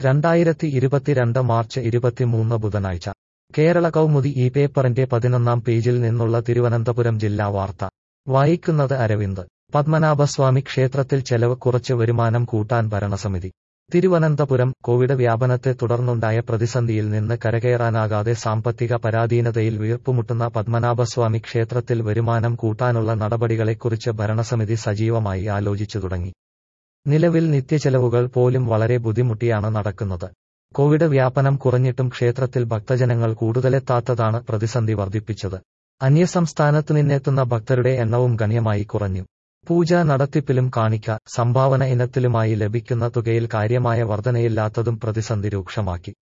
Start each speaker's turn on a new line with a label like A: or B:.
A: രണ്ടായിരത്തി ഇരുപത്തിരണ്ട് മാർച്ച് ഇരുപത്തിമൂന്ന് ബുധനാഴ്ച കേരള കൗമുദി ഈ പേപ്പറിന്റെ പതിനൊന്നാം പേജിൽ നിന്നുള്ള തിരുവനന്തപുരം ജില്ലാ വാർത്ത വായിക്കുന്നത് അരവിന്ദ് പത്മനാഭസ്വാമി ക്ഷേത്രത്തിൽ ചെലവ് കുറച്ച് വരുമാനം കൂട്ടാൻ ഭരണസമിതി തിരുവനന്തപുരം കോവിഡ് വ്യാപനത്തെ തുടർന്നുണ്ടായ പ്രതിസന്ധിയിൽ നിന്ന് കരകയറാനാകാതെ സാമ്പത്തിക പരാധീനതയിൽ വീർപ്പുമുട്ടുന്ന പത്മനാഭസ്വാമി ക്ഷേത്രത്തിൽ വരുമാനം കൂട്ടാനുള്ള നടപടികളെക്കുറിച്ച് ഭരണസമിതി സജീവമായി ആലോചിച്ചു തുടങ്ങി നിലവിൽ നിത്യചെലവുകൾ പോലും വളരെ ബുദ്ധിമുട്ടിയാണ് നടക്കുന്നത് കോവിഡ് വ്യാപനം കുറഞ്ഞിട്ടും ക്ഷേത്രത്തിൽ ഭക്തജനങ്ങൾ കൂടുതലെത്താത്തതാണ് പ്രതിസന്ധി വർദ്ധിപ്പിച്ചത് അന്യസംസ്ഥാനത്തു നിന്നെത്തുന്ന ഭക്തരുടെ എണ്ണവും ഗണ്യമായി കുറഞ്ഞു പൂജ നടത്തിപ്പിലും കാണിക്ക സംഭാവന ഇനത്തിലുമായി ലഭിക്കുന്ന തുകയിൽ കാര്യമായ വർധനയില്ലാത്തതും പ്രതിസന്ധി രൂക്ഷമാക്കി